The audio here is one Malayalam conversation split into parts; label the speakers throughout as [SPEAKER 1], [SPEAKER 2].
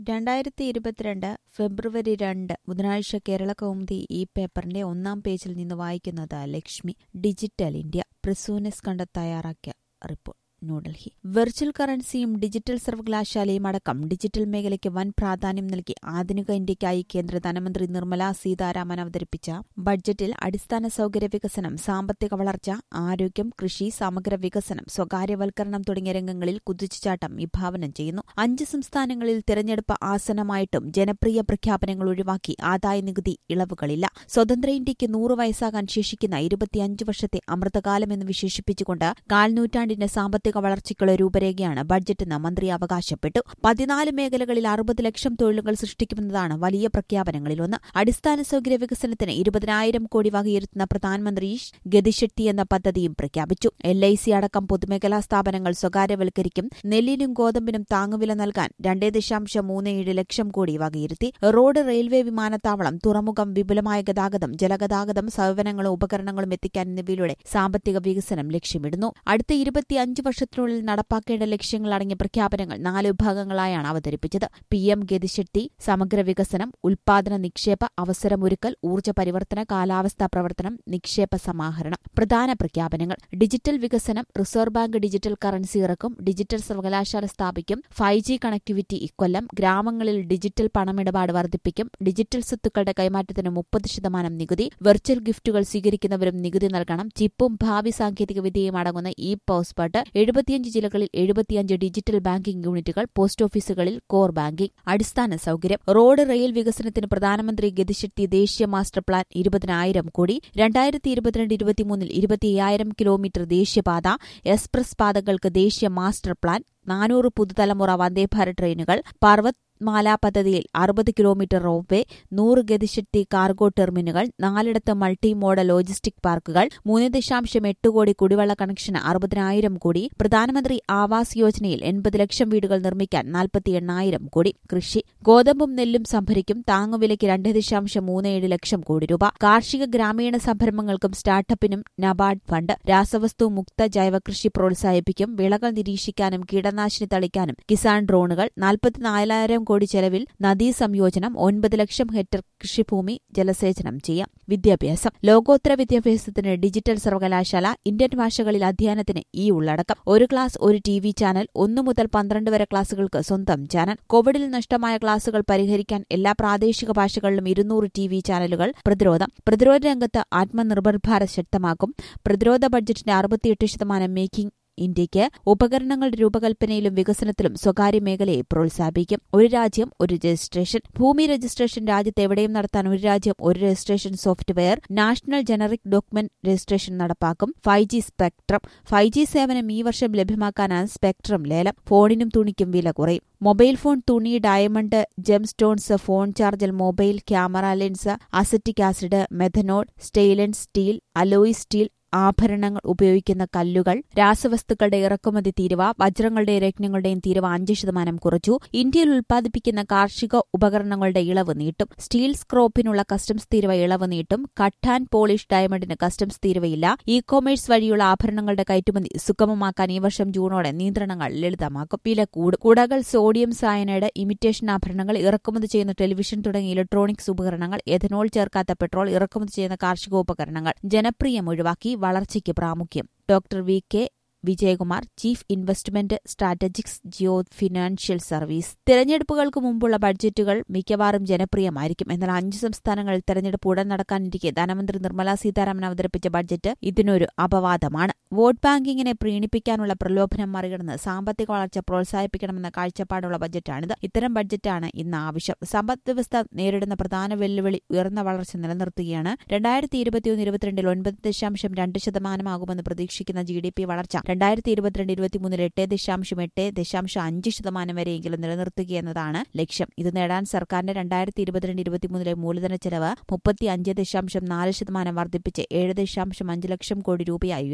[SPEAKER 1] രണ്ടായിരത്തി ഇരുപത്തിരണ്ട് ഫെബ്രുവരി രണ്ട് ബുധനാഴ്ച കേരള കൗമുദി ഈ പേപ്പറിന്റെ ഒന്നാം പേജിൽ നിന്ന് വായിക്കുന്നത് ലക്ഷ്മി ഡിജിറ്റൽ ഇന്ത്യ പ്രസൂനസ് കണ്ട തയ്യാറാക്കിയ റിപ്പോർട്ട് ന്യൂഡൽഹി വെർച്വൽ കറൻസിയും ഡിജിറ്റൽ സർവകലാശാലയും അടക്കം ഡിജിറ്റൽ മേഖലയ്ക്ക് വൻ പ്രാധാന്യം നൽകി ആധുനിക ഇന്ത്യയ്ക്കായി കേന്ദ്ര ധനമന്ത്രി നിർമ്മല സീതാരാമൻ അവതരിപ്പിച്ച ബഡ്ജറ്റിൽ അടിസ്ഥാന സൌകര്യ വികസനം സാമ്പത്തിക വളർച്ച ആരോഗ്യം കൃഷി സമഗ്ര വികസനം സ്വകാര്യവൽക്കരണം തുടങ്ങിയ രംഗങ്ങളിൽ കുതിച്ചുചാട്ടം വിഭാവനം ചെയ്യുന്നു അഞ്ച് സംസ്ഥാനങ്ങളിൽ തിരഞ്ഞെടുപ്പ് ആസനമായിട്ടും ജനപ്രിയ പ്രഖ്യാപനങ്ങൾ ഒഴിവാക്കി ആദായ നികുതി ഇളവുകളില്ല സ്വതന്ത്ര ഇന്ത്യയ്ക്ക് നൂറ് വയസ്സാകാൻ ശേഷിക്കുന്ന ഇരുപത്തിയഞ്ച് വർഷത്തെ അമൃതകാലമെന്ന് വിശേഷിപ്പിച്ചുകൊണ്ട് കാൽനൂറ്റാണ്ടിന്റെ സാമ്പത്തിക വളർച്ചയ്ക്കുള്ള രൂപരേഖയാണ് ബഡ്ജറ്റെന്ന് മന്ത്രി അവകാശപ്പെട്ടു പതിനാല് മേഖലകളിൽ അറുപത് ലക്ഷം തൊഴിലുകൾ സൃഷ്ടിക്കുമെന്നതാണ് വലിയ പ്രഖ്യാപനങ്ങളിലൊന്ന് അടിസ്ഥാന സൌകര്യ വികസനത്തിന് ഇരുപതിനായിരം കോടി വകയിരുത്തുന്ന പ്രധാനമന്ത്രി ഗതിശക്തി എന്ന പദ്ധതിയും പ്രഖ്യാപിച്ചു എൽ ഐ സി അടക്കം പൊതുമേഖലാ സ്ഥാപനങ്ങൾ സ്വകാര്യവൽക്കരിക്കും നെല്ലിനും ഗോതമ്പിനും താങ്ങുവില നൽകാൻ രണ്ടേ ദശാംശം മൂന്ന് ഏഴ് ലക്ഷം കോടി വകയിരുത്തി റോഡ് റെയിൽവേ വിമാനത്താവളം തുറമുഖം വിപുലമായ ഗതാഗതം ജലഗതാഗതം സേവനങ്ങളും ഉപകരണങ്ങളും എത്തിക്കാൻ എന്നിവയിലൂടെ സാമ്പത്തിക വികസനം ലക്ഷ്യമിടുന്നു അടുത്ത ഇരുപത്തിയഞ്ച് വർഷത്തിനുള്ളിൽ നടപ്പാക്കേണ്ട ലക്ഷ്യങ്ങൾ അടങ്ങിയ പ്രഖ്യാപനങ്ങൾ നാല് വിഭാഗങ്ങളായാണ് അവതരിപ്പിച്ചത് പി എം ഗതിശക്തി സമഗ്ര വികസനം ഉൽപാദന നിക്ഷേപ അവസരമൊരുക്കൽ ഊർജ്ജ പരിവർത്തന കാലാവസ്ഥാ പ്രവർത്തനം നിക്ഷേപ സമാഹരണം പ്രധാന പ്രഖ്യാപനങ്ങൾ ഡിജിറ്റൽ വികസനം റിസർവ് ബാങ്ക് ഡിജിറ്റൽ കറൻസി ഇറക്കും ഡിജിറ്റൽ സർവകലാശാല സ്ഥാപിക്കും ഫൈവ് ജി കണക്ടിവിറ്റി ഇക്കൊല്ലം ഗ്രാമങ്ങളിൽ ഡിജിറ്റൽ പണമിടപാട് വർദ്ധിപ്പിക്കും ഡിജിറ്റൽ സ്വത്തുക്കളുടെ കൈമാറ്റത്തിന് മുപ്പത് ശതമാനം നികുതി വെർച്വൽ ഗിഫ്റ്റുകൾ സ്വീകരിക്കുന്നവരും നികുതി നൽകണം ചിപ്പും ഭാവി സാങ്കേതിക വിദ്യയും അടങ്ങുന്ന ഇ പാസ്പോർട്ട് എഴുപത്തിയഞ്ച് ജില്ലകളിൽ എഴുപത്തിയഞ്ച് ഡിജിറ്റൽ ബാങ്കിംഗ് യൂണിറ്റുകൾ പോസ്റ്റ് ഓഫീസുകളിൽ കോർ ബാങ്കിംഗ് അടിസ്ഥാന സൌകര്യം റോഡ് റെയിൽ വികസനത്തിന് പ്രധാനമന്ത്രി ഗതിശക്തി ദേശീയ മാസ്റ്റർ പ്ലാൻ ഇരുപതിനായിരം കോടി രണ്ടായിരത്തി ഇരുപത്തിരണ്ട് ഇരുപത്തിമൂന്നിൽ ഇരുപത്തിയ്യായിരം കിലോമീറ്റർ ദേശീയപാത എക്സ്പ്രസ് പാതകൾക്ക് ദേശീയ മാസ്റ്റർ പ്ലാൻ നാനൂറ് പുതുതലമുറ വന്ദേഭാരത് ട്രെയിനുകൾ പർവത് മാല പദ്ധതിയിൽ അറുപത് കിലോമീറ്റർ റോപ്വേ നൂറ് ഗതിശക്തി കാർഗോ ടെർമിനുകൾ നാലിടത്ത് മൾട്ടി മോഡൽ ലോജിസ്റ്റിക് പാർക്കുകൾ മൂന്ന് ദശാംശം എട്ട് കോടി കുടിവെള്ള കണക്ഷന് അറുപതിനായിരം കോടി പ്രധാനമന്ത്രി ആവാസ് യോജനയിൽ എൺപത് ലക്ഷം വീടുകൾ നിർമ്മിക്കാൻ നാൽപ്പത്തി എണ്ണായിരം കോടി കൃഷി ഗോതമ്പും നെല്ലും സംഭരിക്കും താങ്ങുവിലയ്ക്ക് രണ്ട് ദശാംശം മൂന്ന് ഏഴ് ലക്ഷം കോടി രൂപ കാർഷിക ഗ്രാമീണ സംരംഭങ്ങൾക്കും സ്റ്റാർട്ടപ്പിനും നബാർഡ് ഫണ്ട് രാസവസ്തു മുക്ത ജൈവകൃഷി പ്രോത്സാഹിപ്പിക്കും വിളകൾ നിരീക്ഷിക്കാനും കീടനാശിനി തളിക്കാനും കിസാൻ ഡ്രോണുകൾ നാൽപ്പത്തിനാലായിരം കോടി ചെലവിൽ നദീ സംയോജനം ഒൻപത് ലക്ഷം ഹെക്ടർ കൃഷിഭൂമി ജലസേചനം ചെയ്യാം വിദ്യാഭ്യാസം ലോകോത്തര വിദ്യാഭ്യാസത്തിന് ഡിജിറ്റൽ സർവകലാശാല ഇന്ത്യൻ ഭാഷകളിൽ അധ്യയനത്തിന് ഈ ഉള്ളടക്കം ഒരു ക്ലാസ് ഒരു ടി വി ചാനൽ ഒന്നു മുതൽ പന്ത്രണ്ട് വരെ ക്ലാസുകൾക്ക് സ്വന്തം ചാനൽ കോവിഡിൽ നഷ്ടമായ ക്ലാസുകൾ പരിഹരിക്കാൻ എല്ലാ പ്രാദേശിക ഭാഷകളിലും ഇരുന്നൂറ് ടി വി ചാനലുകൾ പ്രതിരോധം പ്രതിരോധ രംഗത്ത് ആത്മനിർഭർ ഭാരത് ശക്തമാക്കും പ്രതിരോധ ബഡ്ജറ്റിന്റെ അറുപത്തിയെട്ട് ശതമാനം മേക്കിംഗ് ഇന്ത്യയ്ക്ക് ഉപകരണങ്ങളുടെ രൂപകൽപ്പനയിലും വികസനത്തിലും സ്വകാര്യ മേഖലയെ പ്രോത്സാഹിപ്പിക്കും ഒരു രാജ്യം ഒരു രജിസ്ട്രേഷൻ ഭൂമി രജിസ്ട്രേഷൻ രാജ്യത്ത് എവിടെയും നടത്താൻ ഒരു രാജ്യം ഒരു registration software national generic document registration നടപ്പാക്കും five G spectrum five G സേവനം ഈ വർഷം ലഭ്യമാക്കാനാണ് സ്പെക്ട്രം ലേലം ഫോണിനും തുണിക്കും വില കുറയും മൊബൈൽ ഫോൺ തുണി diamond gem stones phone charger mobile camera lens acetic acid methanol stainless steel alloy steel ആഭരണങ്ങൾ ഉപയോഗിക്കുന്ന കല്ലുകൾ രാസവസ്തുക്കളുടെ ഇറക്കുമതി തീരുവ വജ്രങ്ങളുടെയും രത്നങ്ങളുടെയും തീരുവ അഞ്ച് ശതമാനം കുറച്ചു ഇന്ത്യയിൽ ഉൽപ്പാദിപ്പിക്കുന്ന കാർഷിക ഉപകരണങ്ങളുടെ ഇളവ് നീട്ടും സ്റ്റീൽ സ്ക്രോപ്പിനുള്ള കസ്റ്റംസ് തീരുവ ഇളവ് നീട്ടും കട്ട് ആൻഡ് പോളിഷ് ഡയമണ്ടിന് കസ്റ്റംസ് തീരുവയില്ല ഇ കൊമേഴ്സ് വഴിയുള്ള ആഭരണങ്ങളുടെ കയറ്റുമതി സുഗമമാക്കാൻ ഈ വർഷം ജൂണോടെ നിയന്ത്രണങ്ങൾ ലളിതമാക്കും വില കൂടും കുടകൾ സോഡിയം സയനൈഡ് ഇമിറ്റേഷൻ ആഭരണങ്ങൾ ഇറക്കുമതി ചെയ്യുന്ന ടെലിവിഷൻ തുടങ്ങിയ ഇലക്ട്രോണിക്സ് ഉപകരണങ്ങൾ എഥനോൾ ചേർക്കാത്ത പെട്രോൾ ഇറക്കുമതി ചെയ്യുന്ന കാർഷിക ഉപകരണങ്ങൾ ജനപ്രിയം ഒഴിവാക്കി വളർച്ചയ്ക്ക് പ്രാമുഖ്യം doctor V K Vijayakumar chief investment strategics Jio financial service തെരഞ്ഞെടുപ്പുകൾക്ക് മുമ്പുള്ള ബഡ്ജറ്റുകൾ മിക്കവാറും ജനപ്രിയമായിരിക്കും എന്നാൽ അഞ്ച് സംസ്ഥാനങ്ങളിൽ തെരഞ്ഞെടുപ്പ് ഉടൻ നടക്കാനിരിക്കെ ധനമന്ത്രി നിർമ്മല സീതാരാമൻ അവതരിപ്പിച്ച ബഡ്ജറ്റ് ഇതിനൊരു അപവാദമാണ് വോട്ട് ബാങ്കിങ്ങിനെ പ്രീണിപ്പിക്കാനുള്ള പ്രലോഭനം മറികടന്ന് സാമ്പത്തിക വളർച്ച പ്രോത്സാഹിപ്പിക്കണമെന്ന കാഴ്ചപ്പാടുള്ള ബജറ്റാണിത് ഇത്തരം ബഡ്ജറ്റാണ് ഇന്ന് ആവശ്യം സമ്പദ് വ്യവസ്ഥ നേരിടുന്ന പ്രധാന വെല്ലുവിളി ഉയർന്ന വളർച്ച നിലനിർത്തുകയാണ് രണ്ടായിരത്തി ഇരുപത്തിയൊന്ന് ഇരുപത്തിരണ്ടിൽ ഒൻപത് ദശാംശം രണ്ട് ശതമാനമാകുമെന്ന് പ്രതീക്ഷിക്കുന്ന ജി ഡി പി വളർച്ച രണ്ടായിരത്തി ഇരുപത്തിരണ്ട് ഇരുപത്തിമൂന്നിൽ എട്ട് ദശാംശം എട്ട് ദശാംശം അഞ്ച് ശതമാനം വരെയെങ്കിലും നിലനിർത്തുക എന്നതാണ് ലക്ഷ്യം ഇത് നേടാൻ സർക്കാരിന്റെ രണ്ടായിരത്തി ഇരുപത്തിരണ്ട് ഇരുപത്തിമൂന്നിലെ മൂലധന ചെലവ് മുപ്പത്തി അഞ്ച് ദശാംശം നാല് ശതമാനം വർദ്ധിപ്പിച്ച് ഏഴ് ദശാംശം അഞ്ച് ലക്ഷം കോടി രൂപയായി ഉയർത്തി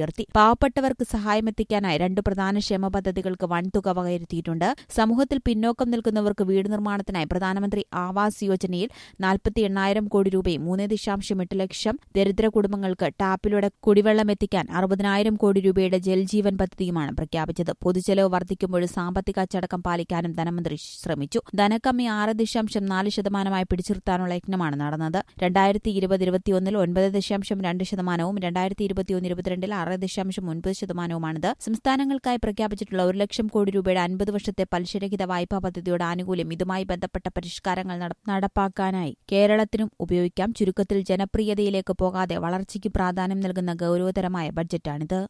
[SPEAKER 1] പാവപ്പെട്ടവർക്ക് സഹായമെത്തിക്കാനായി രണ്ട് പ്രധാന ക്ഷേമ പദ്ധതികൾക്ക് വൻതുക വകയിരുത്തിയിട്ടുണ്ട് സമൂഹത്തിൽ പിന്നോക്കം നിൽക്കുന്നവർക്ക് വീട് നിർമ്മാണത്തിനായി പ്രധാനമന്ത്രി ആവാസ് യോജനയിൽ നാൽപ്പത്തി എണ്ണായിരം കോടി രൂപയും മൂന്ന് ദശാംശം എട്ട് ലക്ഷം ദരിദ്ര കുടുംബങ്ങൾക്ക് ടാപ്പിലൂടെ കുടിവെള്ളം എത്തിക്കാൻ അറുപതിനായിരം കോടി രൂപയുടെ ജൽജീവൻ പദ്ധതിയുമാണ് പ്രഖ്യാപിച്ചത് പൊതുചെലവ് വർദ്ധിക്കുമ്പോൾ സാമ്പത്തിക അച്ചടക്കം പാലിക്കാനും ധനമന്ത്രി ശ്രമിച്ചു ധനക്കമ്മി ആറ് ദശാംശം നാല് ശതമാനമായി പിടിച്ചിർത്താനുള്ള യജ്ഞമാണ് നടന്നത് രണ്ടായിരത്തി ഇരുപത് ഇരുപത്തിയൊന്നിൽ ഒൻപത് ദശാംശം രണ്ട് ശതമാനവും രണ്ടായിരത്തി ഇരുപത്തിയൊന്ന് ഇരുപത്തിരണ്ടിൽ ആറ് ദശാംശം ഒൻപത് ശതമാനവുമാണിത് സംസ്ഥാനങ്ങൾക്കായി പ്രഖ്യാപിച്ചിട്ടുള്ള ഒരു ലക്ഷം കോടി രൂപയുടെ അൻപത് വർഷത്തെ പലിശരഹിത വായ്പാ പദ്ധതിയുടെ ആനുകൂല്യം ഇതുമായി ബന്ധപ്പെട്ട പരിഷ്കാരങ്ങൾ നടപ്പാക്കാനായി കേരളത്തിനും ഉപയോഗിക്കാം ചുരുക്കത്തിൽ ജനപ്രിയതയിലേക്ക് പോകാതെ വളർച്ചയ്ക്ക് പ്രാധാന്യം നൽകുന്ന ഗൌരവതരമായ ബഡ്ജറ്റാണിത്